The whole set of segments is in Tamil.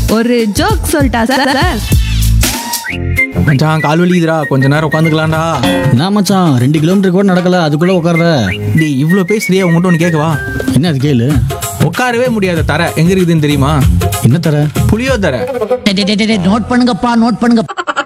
ஒரு ஜோக் சொல்லிட்டா சார் சார் மச்சான் கால் வலிக்குதுடா கொஞ்ச நேரம் உட்காந்துக்கலாம்டா என்ன மச்சான் ரெண்டு கிலோமீட்டர் கூட நடக்கல அதுக்குள்ள உட்கார்ற டேய் இவ்வளோ பேசுறியே உங்கள்கிட்ட ஒன்று கேட்கவா என்ன அது கேளு உட்காரவே முடியாத தர எங்க இருக்குதுன்னு தெரியுமா என்ன தர புளியோ தர நோட் பண்ணுங்கப்பா நோட் பண்ணுங்க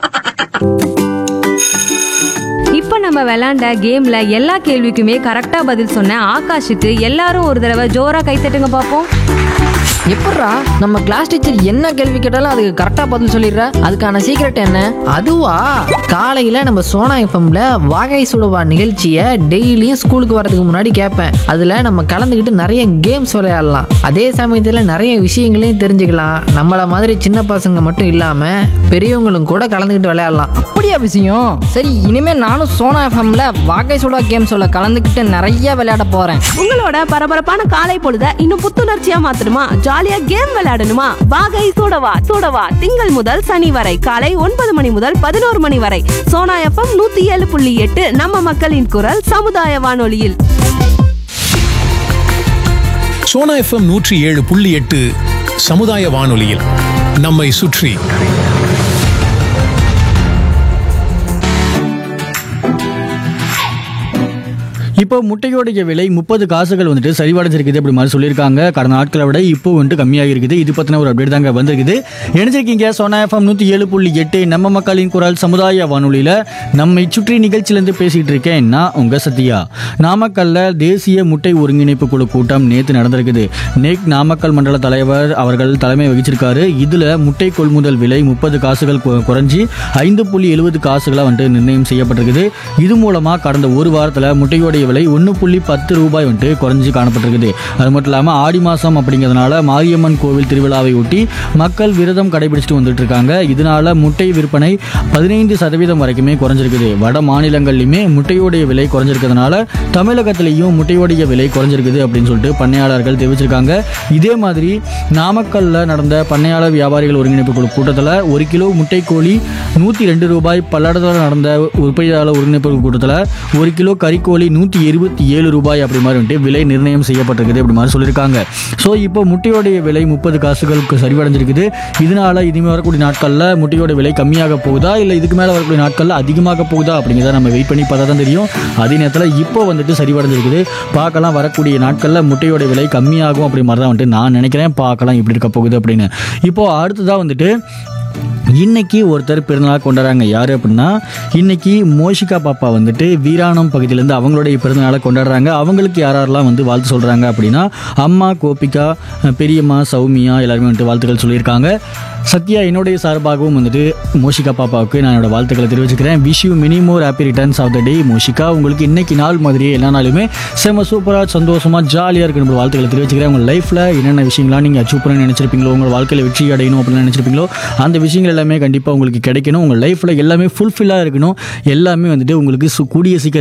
இப்போ நம்ம விளையாண்ட கேம்ல எல்லா கேள்விக்குமே கரெக்டா பதில் சொன்ன ஆகாஷுக்கு எல்லாரும் ஒரு தடவை ஜோரா கைத்தட்டுங்க பார்ப்போம் எப்பட்றா நம்ம கிளாஸ் டீச்சர் என்ன கேள்வி கேட்டாலும் அதுக்கு கரெக்டா பதில் சொல்லிடுற அதுக்கான சீக்ரெட் என்ன அதுவா காலையில நம்ம சோனா எஃப்எம்ல வாகை சுடுவா நிகழ்ச்சியை டெய்லியும் ஸ்கூலுக்கு வரதுக்கு முன்னாடி கேட்பேன் அதுல நம்ம கலந்துக்கிட்டு நிறைய கேம்ஸ் விளையாடலாம் அதே சமயத்துல நிறைய விஷயங்களையும் தெரிஞ்சுக்கலாம் நம்மள மாதிரி சின்ன பசங்க மட்டும் இல்லாம பெரியவங்களும் கூட கலந்துக்கிட்டு விளையாடலாம் அப்படியா விஷயம் சரி இனிமே நானும் சோனா எஃப்எம்ல வாகை சுடா கேம்ஸோட கலந்துக்கிட்டு நிறைய விளையாட போறேன் உங்களோட பரபரப்பான காலை பொழுத இன்னும் புத்துணர்ச்சியா மாத்தணுமா ஜாலியா கேம் விளையாடணுமா வாகை சூடவா சூடவா திங்கள் முதல் சனி வரை காலை ஒன்பது மணி முதல் பதினோரு மணி வரை சோனா எஃப்எம் நூத்தி ஏழு புள்ளி எட்டு நம்ம மக்களின் குரல் சமுதாய வானொலியில் சோனா எஃப்எம் நூற்றி ஏழு புள்ளி எட்டு சமுதாய வானொலியில் நம்மை சுற்றி இப்போ முட்டையோடைய விலை முப்பது காசுகள் வந்துட்டு சரிவடைஞ்சிருக்குது அப்படி மாதிரி சொல்லியிருக்காங்க கடந்த நாட்களை விட இப்போ வந்துட்டு கம்மியாக இருக்குது இது பற்றின ஒரு அப்டேட் தாங்க வந்திருக்குது இணைஞ்சிருக்கீங்க சோனா எஃப்எம் நூற்றி ஏழு புள்ளி எட்டு நம்ம மக்களின் குரல் சமுதாய வானொலியில் நம்மை சுற்றி நிகழ்ச்சியிலேருந்து பேசிகிட்டு இருக்கேன் நான் உங்கள் சத்யா நாமக்கல்ல தேசிய முட்டை ஒருங்கிணைப்பு குழு கூட்டம் நேற்று நடந்திருக்குது நேக் நாமக்கல் மண்டல தலைவர் அவர்கள் தலைமை வகிச்சிருக்காரு இதில் முட்டை கொள்முதல் விலை முப்பது காசுகள் கு- குறைஞ்சி ஐந்து புள்ளி எழுபது காசுகளாக வந்துட்டு நிர்ணயம் செய்யப்பட்டிருக்குது இது மூலமாக கடந்த ஒரு வாரத்தில் முட்டையோடைய விலை ஒன்று புள்ளி பத்து ரூபாய் வந்துட்டு குறைஞ்சி காணப்பட்டிருக்குது அது மட்டும் இல்லாமல் ஆடி மாதம் அப்படிங்கிறதுனால மாரியம்மன் கோவில் திருவிழாவை ஒட்டி மக்கள் விரதம் கடைபிடிச்சிட்டு வந்துட்டு இருக்காங்க இதனால முட்டை விற்பனை பதினைந்து சதவீதம் வரைக்குமே குறைஞ்சிருக்குது வட மாநிலங்கள்லையுமே முட்டையோடைய விலை குறைஞ்சிருக்கிறதுனால தமிழகத்திலையும் முட்டையோடைய விலை குறைஞ்சிருக்குது அப்படின்னு சொல்லிட்டு பண்ணையாளர்கள் தெரிவிச்சிருக்காங்க இதே மாதிரி நாமக்கல்ல நடந்த பண்ணையாளர் வியாபாரிகள் ஒருங்கிணைப்பு குழு கூட்டத்தில் ஒரு கிலோ முட்டைக்கோழி நூற்றி ரெண்டு ரூபாய் பல்லடத்தில் நடந்த உற்பத்தியாளர் ஒருங்கிணைப்பு குழு கூட்டத்தில் ஒரு கிலோ கறிக்கோழி நூற்றி இருபத்தி ஏழு ரூபாய் அப்படி மாதிரி வந்துட்டு விலை நிர்ணயம் செய்யப்பட்டிருக்குது அப்படி மாதிரி சொல்லியிருக்காங்க ஸோ இப்போ முட்டையோடைய விலை முப்பது காசுகளுக்கு சரிவடைஞ்சிருக்குது இதனால இனிமேல் வரக்கூடிய நாட்களில் முட்டையோட விலை கம்மியாக போகுதா இல்லை இதுக்கு மேலே வரக்கூடிய நாட்களில் அதிகமாக போகுதா அப்படிங்கிறத நம்ம வெயிட் பண்ணி பார்த்தா தான் தெரியும் அதே நேரத்தில் இப்போ வந்துட்டு சரிவடைஞ்சிருக்குது பார்க்கலாம் வரக்கூடிய நாட்களில் முட்டையோட விலை கம்மியாகும் அப்படி மாதிரி தான் வந்துட்டு நான் நினைக்கிறேன் பார்க்கலாம் எப்படி இருக்க போகுது அப்படின்னு இப்போ அடுத்ததாக வந்துட்டு இன்னைக்கு ஒருத்தர் பிறந்தநாள் கொண்டாடுறாங்க யார் அப்படின்னா இன்னைக்கு மோஷிகா பாப்பா வந்துட்டு வீராணம் பகுதியிலேருந்து அவங்களுடைய பிறந்தநாளை கொண்டாடுறாங்க அவங்களுக்கு யார் யாரெல்லாம் வந்து வாழ்த்து சொல்கிறாங்க அப்படின்னா அம்மா கோபிகா பெரியம்மா சௌமியா எல்லாருமே வந்துட்டு வாழ்த்துக்கள் சொல்லியிருக்காங்க சத்யா என்னுடைய சார்பாகவும் வந்துட்டு மோஷிகா பாப்பாவுக்கு நான் என்னோட வாழ்த்துக்களை தெரிவிச்சுக்கிறேன் wish you many more happy returns of the day Moshika உங்களுக்கு இன்னைக்கு நாள் மாதிரியே எல்லா நாளுமே செம்ம சூப்பராக சந்தோஷமாக ஜாலியாக இருக்கணும் வாழ்த்துக்களை தெரிவிச்சுக்கிறேன் உங்கள் லைஃப்பில் என்னென்ன விஷயங்கள்லாம் நீங்கள் அச்சீவ் பண்ண நினச்சிருப்பீங்களோ உங்கள் வாழ்க்கையில் வெற்றி அடையணும் அப்படின்னு நினச்சிருப்பீங்களோ அந்த விஷயங்கள் எல்லாமே கண்டிப்பாக உங்களுக்கு கிடைக்கணும் உங்கள் லைஃப்பில் எல்லாமே ஃபுல்ஃபில்லாக இருக்கணும் எல்லாமே வந்துட்டு உங்களுக்கு சு- கூடிய சீக்கிரம்